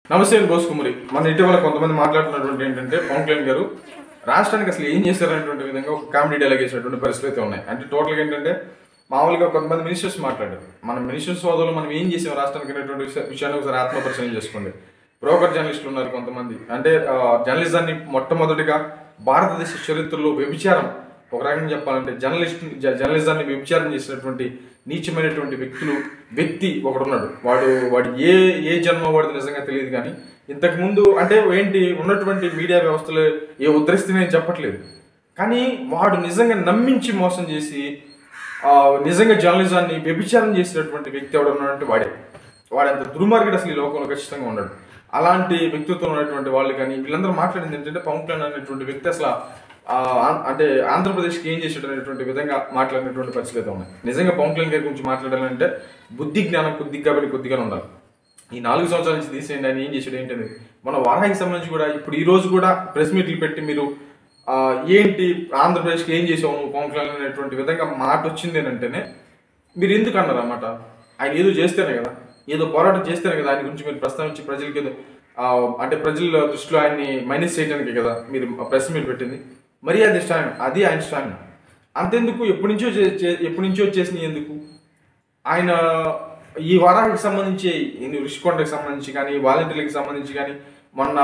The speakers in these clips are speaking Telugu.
నమస్తే అండి బోస్ కుమారి మన ఇటీవల కొంతమంది మాట్లాడుతున్నటువంటి ఏంటంటే పవన్ కళ్యాణ్ గారు రాష్ట్రానికి అసలు ఏం చేశారనేటువంటి విధంగా ఒక కామెడీ డైలాగ్ వేసినటువంటి పరిస్థితులు అయితే ఉన్నాయి అంటే టోటల్గా ఏంటంటే మామూలుగా కొంతమంది మినిస్టర్స్ మాట్లాడారు మన మినిస్టర్స్ సోదరులు మనం ఏం చేసాం రాష్ట్రానికి అనేటువంటి విషయ- విషయాన్ని ఒకసారి ఆత్మపరిశీలన చేసుకోండి బ్రోకర్ జర్నలిస్టులు ఉన్నారు కొంతమంది అంటే ఆ, జర్నలిజాన్ని మొట్టమొదటిగా భారతదేశ చరిత్రలో వ్యభిచారం ఒక రకంగా చెప్పాలంటే జర్నలిస్ట్ జ- జర్నలిజాన్ని వ్యభిచారం చేసినటువంటి నీచమైనటువంటి వ్యక్తులు వ్యక్తి ఒకడున్నాడు వాడు వాడు ఏ ఏ జన్మ వాడిది నిజంగా తెలియదు కానీ ఇంతకు ముందు అంటే ఏంటి ఉన్నటువంటి మీడియా వ్యవస్థలో ఏ ఉద్ధరిస్తే నేను చెప్పట్లేదు కానీ వాడు నిజంగా నమ్మించి మోసం చేసి ఆ, నిజంగా జర్నలిజాన్ని వ్యభిచారం చేసినటువంటి వ్యక్తి ఎవడు ఉన్నాడంటే వాడే వాడంత దుర్మార్గుడు అసలు ఈ లోకంలో ఖచ్చితంగా ఉన్నాడు అలాంటి వ్యక్తిత్వం ఉన్నటువంటి వాళ్ళు కానీ వీళ్ళందరూ మాట్లాడింది ఏంటంటే పవన్ కళ్యాణ్ అనేటువంటి వ్యక్తి అసలు ఆ, ఆం- అంటే ఆంధ్రప్రదేశ్కి ఏం చేసాడు అనేటువంటి విధంగా మాట్లాడినటువంటి పరిస్థితులు అయితే ఉన్నాయి నిజంగా పవన్ కళ్యాణ్ గారి గురించి మాట్లాడాలంటే బుద్ధి జ్ఞానం కొద్దిగా కాబట్టి కొద్దిగానే ఉండాలి ఈ నాలుగు సంవత్సరాల నుంచి తీసేయండి ఆయన ఏం చేశాడు ఏంటనేది మన వారానికి సంబంధించి కూడా ఇప్పుడు ఈ రోజు కూడా ప్రెస్ మీట్లు పెట్టి మీరు ఆ, ఏంటి ఆంధ్రప్రదేశ్కి ఏం చేసావు నువ్వు పవన్ కళ్యాణ్ అనేటువంటి విధంగా మాట వచ్చింది అని అంటేనే మీరు ఎందుకు అన్నారు అన్నమాట ఆయన ఏదో చేస్తేనే కదా ఏదో పోరాటం చేస్తేనే కదా ఆయన గురించి మీరు ప్రస్తావించి ప్రజలకి ఏదో ఆ, అంటే ప్రజల దృష్టిలో ఆయన్ని మైనస్ చేయడానికి కదా మీరు ప్రెస్ మీట్ పెట్టింది మరి అది స్టాండ్ అది ఆయన స్టాండ్ అంతెందుకు ఎప్పటి నుంచో చే- చే- ఎప్పటి నుంచో చేసినవి ఎందుకు ఆయన ఈ వారానికి సంబంధించి ఈ ఋషికొండకి సంబంధించి కానీ వాలంటీర్లకు సంబంధించి కానీ మొన్న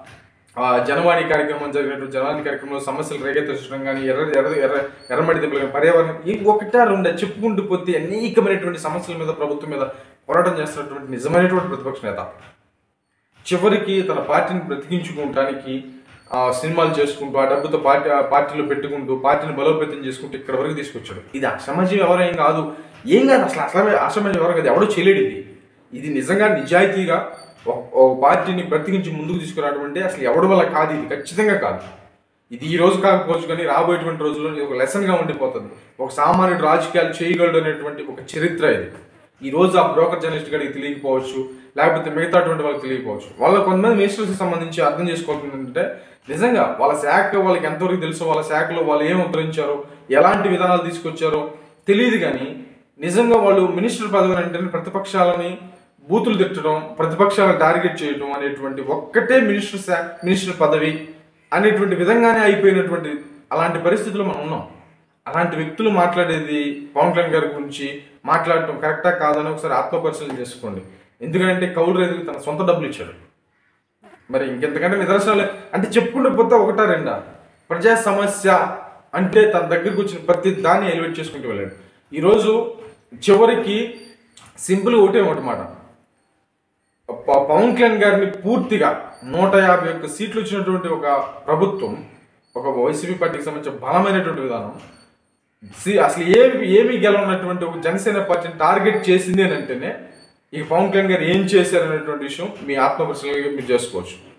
ఆ, జనవాణి కార్యక్రమం జరిగినటువంటి జనవాణి కార్యక్రమంలో సమస్యలు రేకెత్తడం కానీ ఎర్ర ఎర్ర ఎర్ర ఎర్రమడి దెబ్బలు కానీ పర్యావరణం ఈ ఒకటా రెండా చెప్పుకుంటూ పోతే అనేకమైనటువంటి సమస్యల మీద ప్రభుత్వం మీద పోరాటం చేస్తున్నటువంటి నిజమైనటువంటి ప్రతిపక్ష నేత చివరికి తన పార్టీని బ్రతికించుకోవటానికి ఆ, సినిమాలు చేసుకుంటూ ఆ డబ్బుతో పార్టీ ఆ పార్టీలో పెట్టుకుంటూ పార్టీని బలోపేతం చేసుకుంటూ ఇక్కడ వరకు తీసుకొచ్చాడు ఇది అసమాజం ఎవరేం కాదు ఏం కాదు అసలు అసలు అసమాజం ఎవరు కాదు ఎవడో చేయలేడు ఇది ఇది నిజంగా నిజాయితీగా ఒక ఒక పార్టీని బ్రతికించి ముందుకు తీసుకురావడం అంటే అసలు ఎవడి వల్ల కాదు ఇది ఖచ్చితంగా కాదు ఇది ఈ రోజు కాకపోవచ్చు కానీ రాబోయేటువంటి రోజుల్లో ఇది ఒక లెసన్గా ఉండిపోతుంది ఒక సామాన్యుడు రాజకీయాలు చేయగలడు అనేటువంటి ఒక చరిత్ర ఇది ఈ రోజు ఆ బ్రోకర్ జర్నలిస్ట్ గడికి తెలియకపోవచ్చు లేకపోతే మిగతాటువంటి వాళ్ళకి తెలియకపోవచ్చు వాళ్ళ కొంతమంది మినిస్టర్స్ సంబంధించి అర్థం చేసుకోవాల్సింది ఏంటంటే నిజంగా వాళ్ళ శాఖ వాళ్ళకి ఎంతవరకు తెలుసో వాళ్ళ శాఖలో వాళ్ళు ఏం ఉద్ధరించారో ఎలాంటి విధానాలు తీసుకొచ్చారో తెలియదు కానీ నిజంగా వాళ్ళు మినిస్టర్ పదవి అంటే ప్రతిపక్షాలని బూతులు తిట్టడం ప్రతిపక్షాలను టార్గెట్ చేయడం అనేటువంటి ఒక్కటే మినిస్టర్ శా మినిస్టర్ పదవి అనేటువంటి విధంగానే అయిపోయినటువంటి అలాంటి పరిస్థితుల్లో మనం ఉన్నాం అలాంటి వ్యక్తులు మాట్లాడేది పవన్ కళ్యాణ్ గారి గురించి మాట్లాడటం కరెక్టా కాదని ఒకసారి ఆత్మపరిశీలన చేసుకోండి ఎందుకంటే కౌలు రైతులకు తన సొంత డబ్బులు ఇచ్చాడు మరి ఇంకెంతకంటే నిదర్శనాలు అంటే చెప్పుకుంటూ పోతే ఒకటా రెండా ప్రజా సమస్య అంటే తన దగ్గరికి వచ్చిన ప్రతి దాన్ని ఎలివేట్ చేసుకుంటూ వెళ్ళాడు ఈరోజు చివరికి సింపుల్ ఒకటే ఒకటి మాట ప- పవన్ కళ్యాణ్ గారిని పూర్తిగా నూట యాభై ఒక్క సీట్లు వచ్చినటువంటి ఒక ప్రభుత్వం ఒక వైసీపీ పార్టీకి సంబంధించిన బలమైనటువంటి విధానం సి- అసలు ఏమి ఏమి గెలవనటువంటి ఒక జనసేన పార్టీని టార్గెట్ చేసింది అని అంటేనే ఇక పవన్ కళ్యాణ్ గారు ఏం చేశారనేటువంటి విషయం మీ ఆత్మపరిశీలనగా మీరు చేసుకోవచ్చు